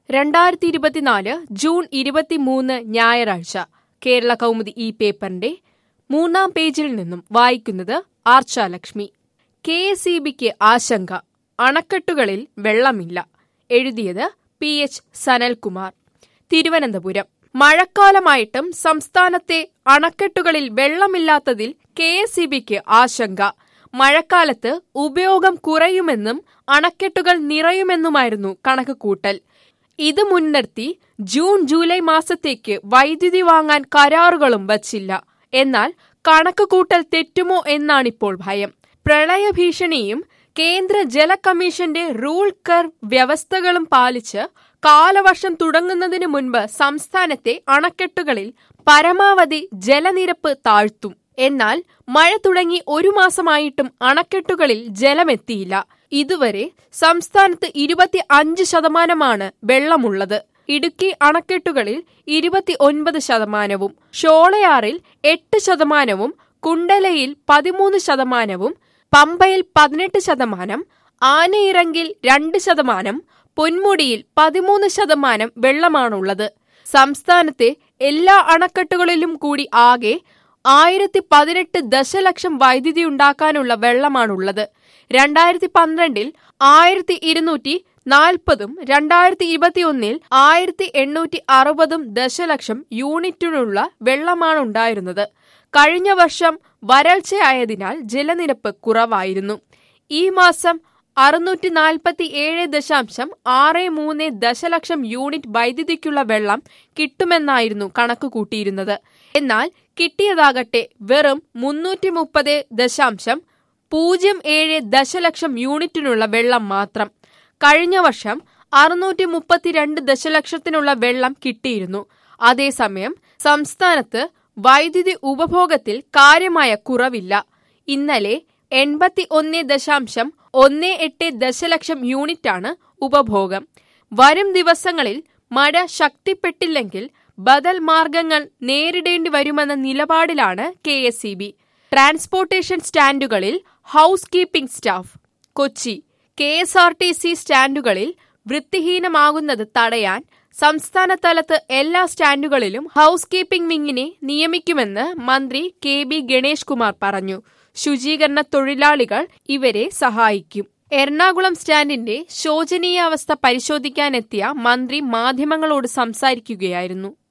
രണ്ടായിരത്തി ഇരുപത്തിനാല് ജൂൺ ഇരുപത്തിമൂന്ന് ഞായറാഴ്ച കേരള കൗമുദി ഈ പേപ്പറിന്റെ മൂന്നാം പേജിൽ നിന്നും വായിക്കുന്നത് ആർച്ചാലക്ഷ്മി കെ എസ് ഇ ബിക്ക് ആശങ്ക അണക്കെട്ടുകളിൽ വെള്ളമില്ല എഴുതിയത് പി എച്ച് സനൽകുമാർ തിരുവനന്തപുരം മഴക്കാലമായിട്ടും സംസ്ഥാനത്തെ അണക്കെട്ടുകളിൽ വെള്ളമില്ലാത്തതിൽ കെ എസ് ഇ ബിക്ക് ആശങ്ക മഴക്കാലത്ത് ഉപയോഗം കുറയുമെന്നും അണക്കെട്ടുകൾ നിറയുമെന്നുമായിരുന്നു കണക്ക് കൂട്ടൽ ഇത് മുൻനിർത്തി ജൂൺ ജൂലൈ മാസത്തേക്ക് വൈദ്യുതി വാങ്ങാൻ കരാറുകളും വച്ചില്ല എന്നാൽ കണക്ക് കൂട്ടൽ തെറ്റുമോ എന്നാണിപ്പോൾ ഭയം പ്രളയഭീഷണിയും കേന്ദ്ര ജല കമ്മീഷന്റെ റൂൾ കർവ് വ്യവസ്ഥകളും പാലിച്ച് കാലവർഷം തുടങ്ങുന്നതിന് മുൻപ് സംസ്ഥാനത്തെ അണക്കെട്ടുകളിൽ പരമാവധി ജലനിരപ്പ് താഴ്ത്തും എന്നാൽ മഴ തുടങ്ങി ഒരു മാസമായിട്ടും അണക്കെട്ടുകളിൽ ജലമെത്തിയില്ല ഇതുവരെ സംസ്ഥാനത്ത് ഇരുപത്തി അഞ്ച് ശതമാനമാണ് വെള്ളമുള്ളത് ഇടുക്കി അണക്കെട്ടുകളിൽ ഇരുപത്തി ഒൻപത് ശതമാനവും ഷോളയാറിൽ എട്ട് ശതമാനവും കുണ്ടലയിൽ പതിമൂന്ന് ശതമാനവും പമ്പയിൽ പതിനെട്ട് ശതമാനം ആനയിറങ്കിൽ രണ്ട് ശതമാനം പൊന്മുടിയിൽ പതിമൂന്ന് ശതമാനം വെള്ളമാണുള്ളത് സംസ്ഥാനത്തെ എല്ലാ അണക്കെട്ടുകളിലും കൂടി ആകെ ആയിരത്തി പതിനെട്ട് ദശലക്ഷം വൈദ്യുതി ഉണ്ടാക്കാനുള്ള വെള്ളമാണുള്ളത് രണ്ടായിരത്തി പന്ത്രണ്ടിൽ ആയിരത്തി ഇരുന്നൂറ്റി നാൽപ്പതും രണ്ടായിരത്തി ഇരുപത്തിയൊന്നിൽ ആയിരത്തി എണ്ണൂറ്റി അറുപതും ദശലക്ഷം യൂണിറ്റിനുള്ള വെള്ളമാണുണ്ടായിരുന്നത് കഴിഞ്ഞ വർഷം വരൾച്ചയായതിനാൽ ജലനിരപ്പ് കുറവായിരുന്നു ഈ മാസം അറുന്നൂറ്റി നാൽപ്പത്തി ഏഴ് ദശാംശം ആറ് മൂന്ന് ദശലക്ഷം യൂണിറ്റ് വൈദ്യുതിക്കുള്ള വെള്ളം കിട്ടുമെന്നായിരുന്നു കണക്ക് കൂട്ടിയിരുന്നത് എന്നാൽ കിട്ടിയതാകട്ടെ വെറും മുന്നൂറ്റി മുപ്പത് ദശാംശം പൂജ്യം ഏഴ് ദശലക്ഷം യൂണിറ്റിനുള്ള വെള്ളം മാത്രം കഴിഞ്ഞ വർഷം അറുന്നൂറ്റി മുപ്പത്തിരണ്ട് ദശലക്ഷത്തിനുള്ള വെള്ളം കിട്ടിയിരുന്നു അതേസമയം സംസ്ഥാനത്ത് വൈദ്യുതി ഉപഭോഗത്തിൽ കാര്യമായ കുറവില്ല ഇന്നലെ എൺപത്തി ഒന്ന് ദശാംശം ഒന്ന് എട്ട് ദശലക്ഷം യൂണിറ്റാണ് ഉപഭോഗം വരും ദിവസങ്ങളിൽ മഴ ശക്തിപ്പെട്ടില്ലെങ്കിൽ ബദൽ മാർഗങ്ങൾ നേരിടേണ്ടി വരുമെന്ന നിലപാടിലാണ് K S E B transportation സ്റ്റാൻഡുകളിൽ house keeping staff Kochi K S R T C സ്റ്റാൻഡുകളിൽ വൃത്തിഹീനമാകുന്നത് തടയാൻ സംസ്ഥാന തലത്ത് എല്ലാ സ്റ്റാൻഡുകളിലും ഹൗസ് കീപ്പിംഗ് വിങ്ങിനെ നിയമിക്കുമെന്ന് മന്ത്രി കെ ബി ഗണേഷ് കുമാർ പറഞ്ഞു ശുചീകരണ തൊഴിലാളികൾ ഇവരെ സഹായിക്കും എറണാകുളം സ്റ്റാൻഡിന്റെ ശോചനീയാവസ്ഥ പരിശോധിക്കാനെത്തിയ മന്ത്രി മാധ്യമങ്ങളോട് സംസാരിക്കുകയായിരുന്നു